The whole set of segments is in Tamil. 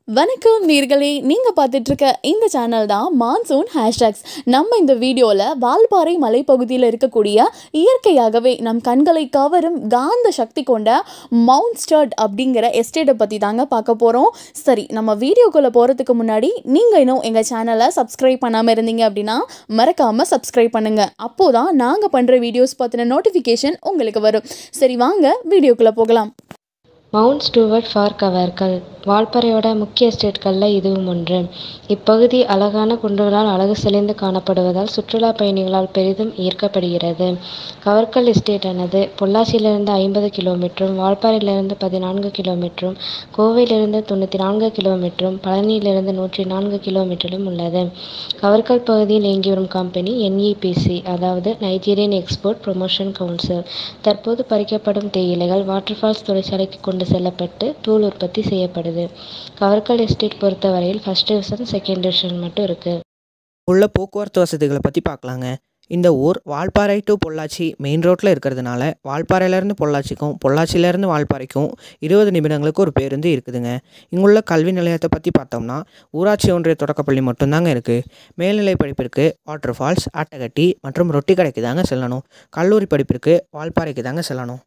வணக்கம் நேர்களே நீங்கள் பார்த்துட்டு இருக்க இந்த சேனல் தான் மான்சூன் ஹேஷ்டாக்ஸ் நம்ம இந்த வீடியோவில் வால்பாறை மலைப்பகுதியில் இருக்கக்கூடிய இயற்கையாகவே நம் கண்களை கவரும் காந்த சக்தி கொண்ட மவுண்ட் ஸ்டர்ட் அப்படிங்கிற எஸ்டேட்டை பற்றி தாங்க பார்க்க போகிறோம் சரி நம்ம வீடியோக்குள்ளே போகிறதுக்கு முன்னாடி நீங்கள் இன்னும் எங்கள் சேனலை சப்ஸ்கிரைப் பண்ணாமல் இருந்தீங்க அப்படின்னா மறக்காமல் சப்ஸ்கிரைப் பண்ணுங்கள் அப்போ தான் நாங்கள் பண்ணுற வீடியோஸ் பற்றின நோட்டிஃபிகேஷன் உங்களுக்கு வரும் சரி வாங்க வீடியோக்குள்ளே போகலாம் மவுண்ட் ஸ்டூவர்ட் ஃபார் கவர்கள் வால்பாறையோட முக்கிய எஸ்டேட்களில் இதுவும் ஒன்று இப்பகுதி அழகான குன்றுகளால் அழகு செழிந்து காணப்படுவதால் சுற்றுலா பயணிகளால் பெரிதும் ஈர்க்கப்படுகிறது கவர்கல் எஸ்டேட்டானது பொள்ளாச்சியிலிருந்து ஐம்பது கிலோமீட்டரும் வால்பாறையிலிருந்து பதினான்கு கிலோமீட்டரும் கோவையிலிருந்து தொண்ணூற்றி நான்கு கிலோமீட்டரும் பழனியிலிருந்து நூற்றி நான்கு கிலோமீட்டரிலும் உள்ளது கவர்கல் பகுதியில் இயங்கி வரும் கம்பெனி என்இபிசி அதாவது நைஜீரியன் எக்ஸ்போர்ட் ப்ரொமோஷன் கவுன்சில் தற்போது பறிக்கப்படும் தேயிலைகள் வாட்டர்ஃபால்ஸ் தொழிற்சாலைக்கு கொண்டு செல்லப்பட்டு தூள் உற்பத்தி செய்யப்படுது கவர்கல் எஸ்டேட் பொறுத்தவரையில் ஃபர்ஸ்ட் டிவிஷன் செகண்ட் டிவிஷன் மட்டும் இருக்குது உள்ள போக்குவரத்து வசதிகளை பற்றி பார்க்கலாங்க இந்த ஊர் வால்பாறை டு பொள்ளாச்சி மெயின் ரோட்டில் இருக்கிறதுனால வால்பாறையிலேருந்து பொள்ளாச்சிக்கும் பொள்ளாச்சியிலேருந்து வால்பாறைக்கும் இருபது நிமிடங்களுக்கு ஒரு பேருந்து இருக்குதுங்க இங்குள்ள கல்வி நிலையத்தை பற்றி பார்த்தோம்னா ஊராட்சி ஒன்றிய தொடக்கப்பள்ளி மட்டும்தாங்க இருக்குது மேல்நிலை படிப்பிற்கு வாட்டர் ஃபால்ஸ் ஆட்டகட்டி மற்றும் ரொட்டி கடைக்கு தாங்க செல்லணும் கல்லூரி படிப்பிற்கு வால்பாறைக்கு தாங்க செல்லணும்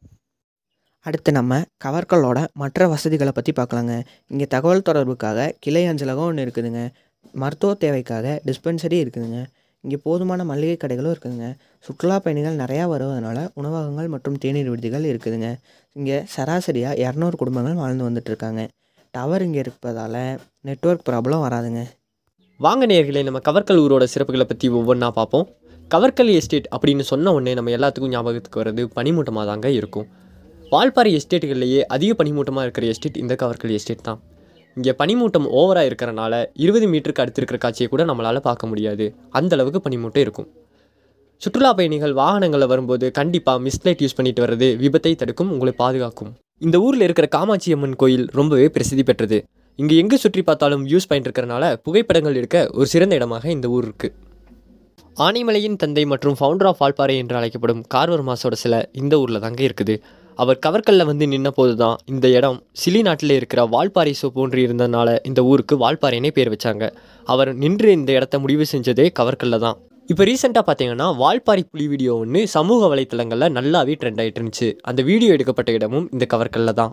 அடுத்து நம்ம கவர்கலோட மற்ற வசதிகளை பற்றி பார்க்கலாங்க இங்கே தகவல் தொடர்புக்காக கிளை அஞ்சலகம் ஒன்று இருக்குதுங்க மருத்துவ தேவைக்காக டிஸ்பென்சரி இருக்குதுங்க இங்கே போதுமான மளிகை கடைகளும் இருக்குதுங்க சுற்றுலா பயணிகள் நிறையா வருவதனால உணவகங்கள் மற்றும் தேநீர் விடுதிகள் இருக்குதுங்க இங்கே சராசரியாக இரநூறு குடும்பங்கள் வாழ்ந்து வந்துட்டு இருக்காங்க டவர் இங்கே இருப்பதால் நெட்வொர்க் ப்ராப்ளம் வராதுங்க வாங்க நேயர்களே நம்ம கவர்க்கல் ஊரோட சிறப்புகளை பற்றி ஒவ்வொன்றா பார்ப்போம் கவர்க்கல் எஸ்டேட் அப்படின்னு சொன்ன உடனே நம்ம எல்லாத்துக்கும் ஞாபகத்துக்கு வர்றது பனிமூட்டமாக தாங்க இருக்கும் வால்பாறை எஸ்டேட்டுகள்லேயே அதிக பனிமூட்டமாக இருக்கிற எஸ்டேட் இந்த கவர்க்கல் எஸ்டேட் தான் இங்கே பனிமூட்டம் ஓவராக இருக்கிறனால இருபது மீட்டருக்கு அடுத்து இருக்கிற காட்சியை கூட நம்மளால் பார்க்க முடியாது அந்த அளவுக்கு பனிமூட்டம் இருக்கும் சுற்றுலா பயணிகள் வாகனங்களில் வரும்போது கண்டிப்பாக மிஸ்லைட் யூஸ் பண்ணிட்டு வர்றது விபத்தை தடுக்கும் உங்களை பாதுகாக்கும் இந்த ஊரில் இருக்கிற காமாட்சி அம்மன் கோயில் ரொம்பவே பிரசித்தி பெற்றது இங்கே எங்கே சுற்றி பார்த்தாலும் வியூஸ் பாயிண்ட் இருக்கிறனால புகைப்படங்கள் எடுக்க ஒரு சிறந்த இடமாக இந்த ஊர் இருக்குது ஆனைமலையின் தந்தை மற்றும் ஃபவுண்டர் ஆஃப் வால்பாறை என்று அழைக்கப்படும் கார்வர் மாசோட சிலை இந்த ஊரில் தாங்க இருக்குது அவர் கவர்கல்ல வந்து நின்ன போது தான் இந்த இடம் சிலி நாட்டில் இருக்கிற வால்பாறை சோ போன்று இருந்ததுனால இந்த ஊருக்கு வால்பாறைனே பேர் வச்சாங்க அவர் நின்று இந்த இடத்த முடிவு செஞ்சதே கவர்கல்ல தான் இப்போ ரீசெண்டாக பார்த்தீங்கன்னா வால்பாறை புலி வீடியோ ஒன்று சமூக வலைத்தளங்களில் நல்லாவே ட்ரெண்ட் ஆகிட்டு இருந்துச்சு அந்த வீடியோ எடுக்கப்பட்ட இடமும் இந்த கவர்கல்ல தான்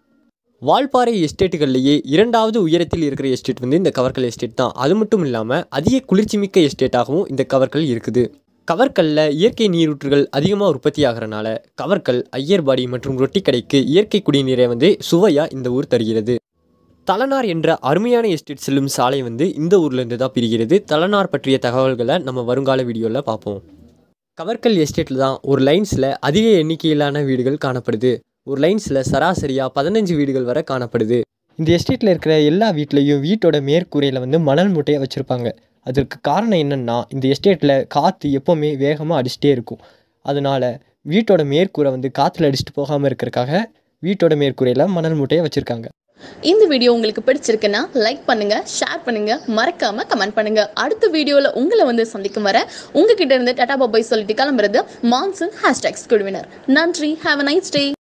வால்பாறை எஸ்டேட்டுகள்லேயே இரண்டாவது உயரத்தில் இருக்கிற எஸ்டேட் வந்து இந்த கவர்கல் எஸ்டேட் தான் அது மட்டும் இல்லாமல் அதிக குளிர்ச்சி மிக்க எஸ்டேட்டாகவும் இந்த கவர்கல் இருக்குது கவர்கல்ல இயற்கை நீரூற்றுகள் அதிகமாக உற்பத்தி ஆகிறனால கவர்கல் ஐயர்பாடி மற்றும் ரொட்டிக்கடைக்கு இயற்கை குடிநீரை வந்து சுவையாக இந்த ஊர் தருகிறது தலனார் என்ற அருமையான எஸ்டேட் செல்லும் சாலை வந்து இந்த ஊர்லேருந்து தான் பிரிகிறது தலனார் பற்றிய தகவல்களை நம்ம வருங்கால வீடியோவில் பார்ப்போம் கவர்கல் எஸ்டேட்டில் தான் ஒரு லைன்ஸில் அதிக எண்ணிக்கையிலான வீடுகள் காணப்படுது ஒரு லைன்ஸில் சராசரியாக பதினஞ்சு வீடுகள் வரை காணப்படுது இந்த எஸ்டேட்டில் இருக்கிற எல்லா வீட்லேயும் வீட்டோட மேற்கூரையில் வந்து மணல் மூட்டையை வச்சுருப்பாங்க அதற்கு காரணம் என்னென்னா இந்த எஸ்டேட்டில் காற்று எப்போவுமே வேகமாக அடிச்சிட்டே இருக்கும் அதனால் வீட்டோட மேற்கூரை வந்து காற்றுல அடிச்சுட்டு போகாமல் இருக்கிறதுக்காக வீட்டோட மேற்கூரையில் மணல் மூட்டையை வச்சுருக்காங்க இந்த வீடியோ உங்களுக்கு பிடிச்சிருக்குன்னா லைக் பண்ணுங்க ஷேர் பண்ணுங்க மறக்காம கமெண்ட் பண்ணுங்க அடுத்த வீடியோவில் உங்களை வந்து சந்திக்கும் வர உங்ககிட்ட இருந்து டாடா பாபாய் சொல்லிட்டு கிளம்புறது மான்சூன் ஹேஷ்டாக்ஸ் குழுவினர் நன்றி ஹாவ் அ நைஸ் டே